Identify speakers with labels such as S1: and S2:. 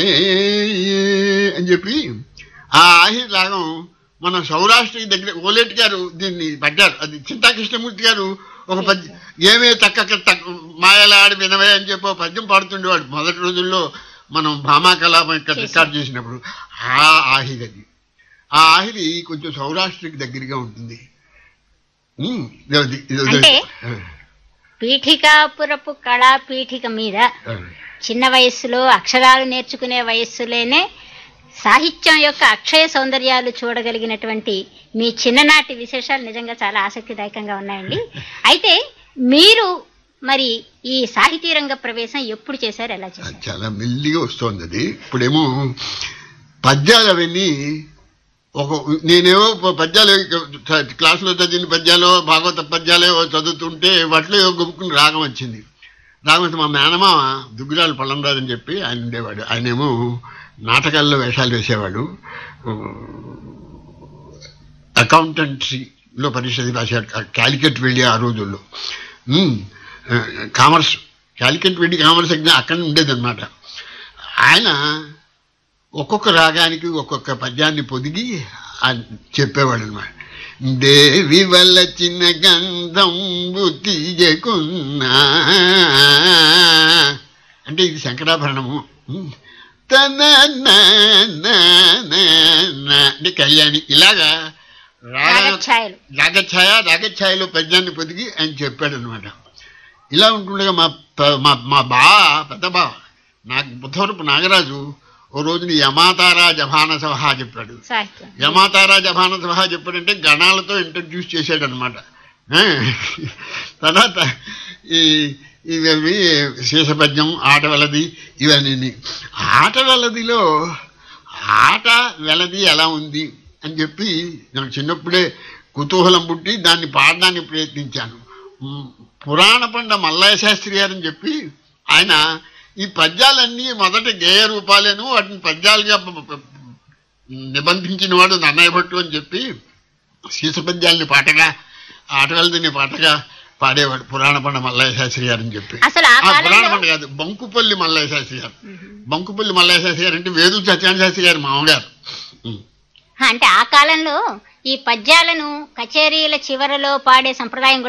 S1: అని చెప్పి ఆ ఆహిర్ రాగం మన సౌరాష్ట్రకి దగ్గర ఓలేటి గారు దీన్ని పడ్డారు అది చింతాకృష్ణమూర్తి గారు ఒక పద్యం ఏమే తక్క తక్క మాయలాడి వినవే అని చెప్పి ఒక పద్యం పాడుతుండేవాడు మొదటి రోజుల్లో మనం భామా కలాపం ఇక్కడ రికార్డ్ చేసినప్పుడు ఆ ఆహిర్ అది ఆ ఆహిరి కొంచెం సౌరాష్ట్రకి దగ్గరగా ఉంటుంది ఉమ్, ఇది- ఇది- ఇది-
S2: అంటే? పీఠికాపురపు కళా పీఠిక మీద చిన్న వయస్సులో అక్షరాలు నేర్చుకునే వయస్సులోనే సాహిత్యం యొక్క అక్షయ సౌందర్యాలు చూడగలిగినటువంటి మీ చిన్ననాటి విశేషాలు నిజంగా చాలా ఆసక్తిదాయకంగా ఉన్నాయండి అయితే మీరు మరి ఈ సాహితీ రంగ ప్రవేశం ఎప్పుడు చేశారు ఎలా చేశారు
S1: చాలా మెల్లిగా వస్తోంది అది ఇప్పుడేమో పద్యాలు అవన్నీ ఒక నేనేమో ప- పద్యాలు చ- క్లాసులో చదివిన పద్యాలు భాగవత పద్యాలు ఏవో చదువుతుంటే వాటిలో ఏవో గొప్పకుని రాగం వచ్చింది రాగం వచ్చి మా మేనమామ దుగ్గిరాలు పళ్ళంరాజు అని చెప్పి ఆయన ఉండేవాడు ఆయనేమో నాటకాల్లో వేషాలు వేసేవాడు అకౌంటెన్సీలో పరీక్ష రాశాడు క్యాలికట్ వెళ్ళి ఆ రోజుల్లో ఉమ్, ఆ, కామర్స్ క్యాలికట్ వెళ్ళి కామర్స్ ఎగ్జామ్ అక్కడ ఉండేదన్నమాట ఆయన ఒక్కొక్క రాగానికి ఒక్కొక్క పద్యాన్ని పొదిగి చెప్పేవాడు అనమాట దేవి వల్ల చిన్న గంధం తీయకున్నా అంటే ఇది శంకరాభరణము తన అంటే కళ్యాణి ఇలాగా రాగా
S2: రాగఛాయలు
S1: రాగఛాయ రాగఛాయలో పద్యాన్ని పొదిగి ఆయన చెప్పాడు అనమాట ఇలా ఉంటుండగా మా ప- మా మా బా పెద్ద బా నాకు బుద్ధవరపు నాగరాజు ఓ రోజుని యమాతారా జభాన సభ చెప్పాడు
S2: సాహిత్యం
S1: యమాతారా జభాన సభ చెప్పాడంటే గణాలతో ఇంట్రడ్యూస్ చేశాడు అనమాట తర్వాత ఈ ఇవి శేషపద్యం ఆట వెలది ఇవన్నీ ఆట వెలదిలో ఆట వెలది ఎలా ఉంది అని చెప్పి నాకు చిన్నప్పుడే కుతూహలం పుట్టి దాన్ని పాడడానికి ప్రయత్నించాను ఉమ్, పురాణ పండ మల్లయ్య శాస్త్రి గారని చెప్పి ఆయన ఈ పద్యాలన్నీ మొదట గేయ రూపాలేను వాటిని పద్యాలుగా ప- ప- నిబంధించిన వాడు నన్నయ్య భట్టు అని చెప్పి శీసపద్యాల్ని పాటగా ఆటగాళ్ళని పాటగా పాడేవాడు పురాణ పండ మల్లయ్య శాస్త్రి గారు అని చెప్పి
S2: అసలు ఆ
S1: ఆ పురాణ
S2: కాలంలో
S1: పండ కాదు బంకుపల్లి మల్లయ్య శాస్త్రి గారు బంకుపల్లి మల్లయ్య శాస్త్రి గారు అంటే వేదు సత్యాన శాస్త్రి గారు మామగారు ఉం.
S2: అంటే ఆ కాలంలో ఈ పద్యాలను కచేరీల చివరలో పాడే సంప్రదాయం